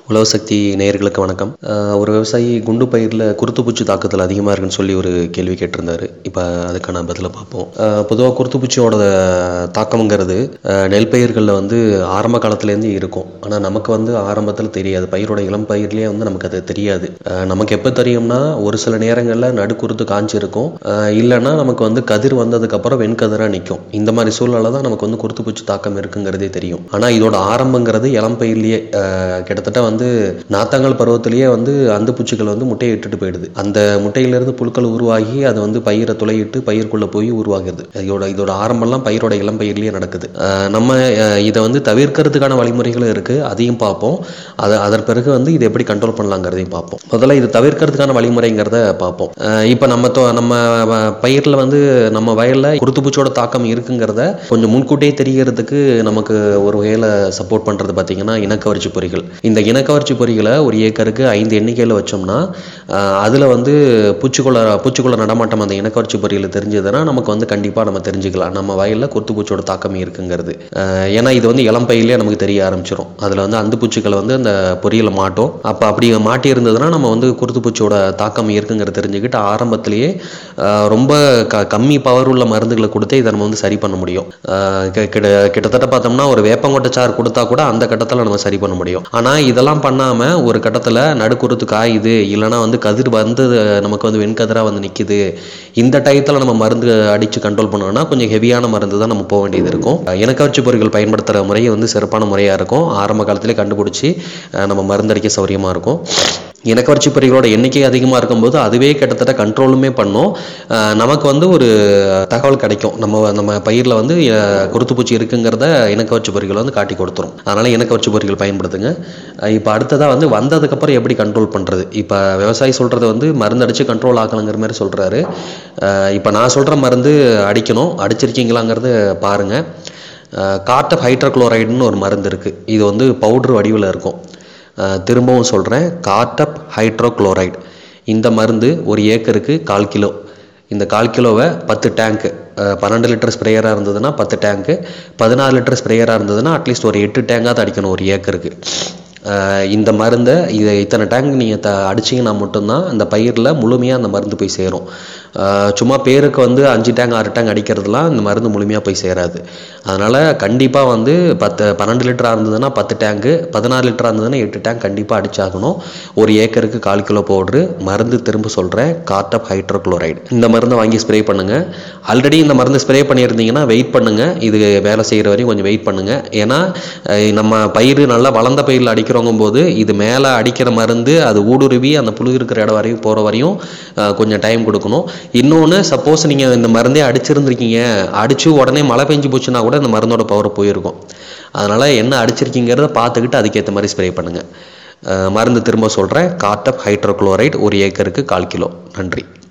உழவு சக்தி நேயர்களுக்கு வணக்கம் அஹ் ஒரு விவசாயி குண்டு பயிரில் குருத்துப்பூச்சி தாக்குதல் அதிகமாக இருக்குன்னு சொல்லி ஒரு கேள்வி கேட்டிருந்தாரு இப்போ அதுக்கான பதிலை பார்ப்போம் பொதுவாக குருத்துப்பூச்சியோட தாக்கம்ங்கிறது அஹ் நெல் பயிர்களில் வந்து ஆரம்ப காலத்துலேருந்து இருக்கும் ஆனால் நமக்கு வந்து ஆரம்பத்தில் தெரியாது பயிரோட இளம் பயிர்லேயே வந்து நமக்கு அது தெரியாது அஹ் நமக்கு எப்போ தெரியும்னா ஒரு சில நேரங்களில் நடுக்குருத்து காஞ்சிருக்கும் அஹ் இல்லைன்னா நமக்கு வந்து கதிர் வந்ததுக்கப்புறம் வெண்கதிராக நிற்கும் இந்த மாதிரி சூழ்நிலை தான் நமக்கு வந்து குருத்துப்பூச்சி தாக்கம் இருக்குங்கிறதே தெரியும் ஆனால் இதோட ஆரம்பங்கிறது இளம் பயிர்லேயே அஹ் கிட்டத்தட்ட வந்து நாத்தாங்கல் பருவத்திலேயே வந்து அந்த பூச்சிகள் வந்து முட்டையை இட்டுட்டு போயிடுது அந்த முட்டையிலிருந்து புழுக்கள் உருவாகி அது வந்து பயிரை துளையிட்டு பயிர்க்குள்ளே போய் உருவாகுது இதோட இதோட ஆரம்பம்லாம் பயிரோட இளம் பயிர்லேயே நடக்குது அஹ் நம்ம அஹ் இதை வந்து தவிர்க்கிறதுக்கான வழிமுறைகளும் இருக்குது அதையும் பார்ப்போம் அதை அதன் பிறகு வந்து இதை எப்படி கண்ட்ரோல் பண்ணலாங்கிறதையும் பார்ப்போம் முதல்ல இது தவிர்க்கிறதுக்கான வழிமுறைங்கிறத பார்ப்போம் இப்போ நம்ம தொ- நம்ம பயிரில் வந்து நம்ம வயலில் குருத்துப்பூச்சியோட தாக்கம் இருக்குங்கிறத கொஞ்சம் முன்கூட்டியே தெரியறதுக்கு நமக்கு ஒரு வகையில் சப்போர்ட் பண்ணுறது பார்த்தீங்கன்னா இனக்கவர்ச்சி பொறிகள் இந்த இனக்கவர்ச்சி பொறிகளை ஒரு ஏக்கருக்கு ஐந்து எண்ணிக்கையில் வச்சோம்னா அதில் வந்து பூச்சிக்கொள்ள பூச்சிக்கொள்ள நடமாட்டம் அந்த இனக்கவர்ச்சி பொறியில் தெரிஞ்சதுன்னா நமக்கு வந்து கண்டிப்பாக நம்ம தெரிஞ்சுக்கலாம் நம்ம வயலில் குருத்துப்பூச்சியோட தாக்கம் இருக்குங்கிறது அஹ் ஏன்னா இது வந்து இளம் பயிலே நமக்கு தெரிய ஆரம்பிச்சிடும் அதில் வந்து அந்த பூச்சிகளை வந்து அந்த பொறியில் மாட்டோம் அப்போ அப்படி மாட்டி இருந்ததுன்னா நம்ம வந்து குருத்துப்பூச்சியோட தாக்கம் இருக்குங்கிறத தெரிஞ்சுக்கிட்டு ஆரம்பத்திலேயே அஹ் ரொம்ப க கம்மி பவர் உள்ள மருந்துகளை கொடுத்து இதை நம்ம வந்து சரி பண்ண முடியும் அஹ் கி- கிட்ட கிட்டத்தட்ட பார்த்தோம்னா ஒரு வேப்பங்கொட்டை சாறு கொடுத்தா கூட அந்த கட்டத்தில் நம்ம சரி பண்ண முடியும் ஆனால் இதெல்லாம் பண்ணாமல் ஒரு கட்டத்தில் நடுக்குருத்து காயுது இல்லைன்னா வந்து கதிர் வந்து நமக்கு வந்து வெண்கதிராக வந்து நிற்கிது இந்த டயத்தில் நம்ம மருந்து அடித்து கண்ட்ரோல் பண்ணோம்னா கொஞ்சம் ஹெவியான மருந்து தான் நம்ம போக வேண்டியது இருக்கும் இனக்கவர்ச்சி பொருட்கள் பயன்படுத்துகிற முறை வந்து சிறப்பான முறையாக இருக்கும் ஆரம்ப காலத்திலே கண்டுபிடிச்சி அஹ் நம்ம மருந்தடிக்க சௌரியமாக இருக்கும் இனக்கவர்ச்சி பொறிகளோட எண்ணிக்கை அதிகமாக இருக்கும்போது அதுவே கிட்டத்தட்ட கண்ட்ரோலுமே பண்ணும் அஹ் நமக்கு வந்து ஒரு தகவல் கிடைக்கும் நம்ம நம்ம பயிரில் வந்து அஹ், குருத்துப்பூச்சி இருக்குங்கிறத இனக்கவர்ச்சி பொறிகள் வந்து காட்டி கொடுத்துரும் அதனால் இனக்கவர்ச்சி பொறிகள் பயன்படுத்துங்க இப்போ அடுத்ததாக வந்து வந்ததுக்கப்புறம் எப்படி கண்ட்ரோல் பண்ணுறது இப்போ விவசாயி சொல்கிறது வந்து மருந்து அடித்து கண்ட்ரோல் ஆக்கணுங்கிற மாதிரி சொல்கிறாரு இப்போ நான் சொல்கிற மருந்து அடிக்கணும் அடிச்சிருக்கீங்களாங்கிறது பாருங்கள் காட்டப் ஹைட்ரோக்ளோரைடுன்னு ஒரு மருந்து இருக்குது இது வந்து பவுட்ரு வடிவில் இருக்கும் அஹ் திரும்பவும் சொல்கிறேன் காட்டப் ஹைட்ரோக்ளோரைடு இந்த மருந்து ஒரு ஏக்கருக்கு கால் கிலோ இந்த கால் கிலோவை பத்து டேங்க்கு பன்னெண்டு லிட்டர் ஸ்ப்ரேயராக இருந்ததுன்னா பத்து டேங்க்கு பதினாறு லிட்டர் ஸ்ப்ரேயராக இருந்ததுன்னா அட்லீஸ்ட் ஒரு எட்டு டேங்காவது அடிக்கணும் ஒரு ஏக்கருக்கு அஹ் இந்த மருந்தை இதை இத்தனை டேங்க் நீங்கள் த அடிச்சிங்கன்னா மட்டும்தான் அந்த பயிரில் முழுமையாக அந்த மருந்து போய் சேரும் அஹ் சும்மா பேருக்கு வந்து அஞ்சு டேங்க் ஆறு டேங்க் அடிக்கிறதுலாம் இந்த மருந்து முழுமையாக போய் சேராது அதனால் கண்டிப்பாக வந்து பத்து பன்னெண்டு லிட்டராக இருந்ததுன்னா பத்து டேங்க்கு பதினாறு லிட்டராக இருந்ததுன்னா எட்டு டேங்க் கண்டிப்பாக அடிச்சாகணும் ஒரு ஏக்கருக்கு கால் கிலோ பவுட்ரு மருந்து திரும்ப சொல்கிறேன் காட்டப் ஹைட்ரோக்ளோரைடு இந்த மருந்தை வாங்கி ஸ்ப்ரே பண்ணுங்கள் ஆல்ரெடி இந்த மருந்து ஸ்ப்ரே பண்ணியிருந்தீங்கன்னா வெயிட் பண்ணுங்கள் இது வேலை செய்கிற வரையும் கொஞ்சம் வெயிட் பண்ணுங்கள் ஏன்னா அஹ் நம்ம பயிர் நல்லா வளர்ந்த பயிரில் அடிக்கிறோங்கும் போது இது மேலே அடிக்கிற மருந்து அது ஊடுருவி அந்த புழு இருக்கிற இடம் வரையும் போகிற வரையும் அஹ் கொஞ்சம் டைம் கொடுக்கணும் இன்னொன்று சப்போஸ் நீங்கள் இந்த மருந்தே அடிச்சிருந்துருக்கீங்க அடித்து உடனே மழை பெஞ்சு போச்சுன்னா கூட இந்த மருந்தோட பவர் போயிருக்கும் அதனால் என்ன அடிச்சிருக்கீங்கிறத பார்த்துக்கிட்டு அதுக்கேற்ற மாதிரி ஸ்ப்ரே பண்ணுங்கள் மருந்து திரும்ப சொல்கிறேன் காட்டப் ஹைட்ரோக்ளோரைடு ஒரு ஏக்கருக்கு கால் கிலோ நன்றி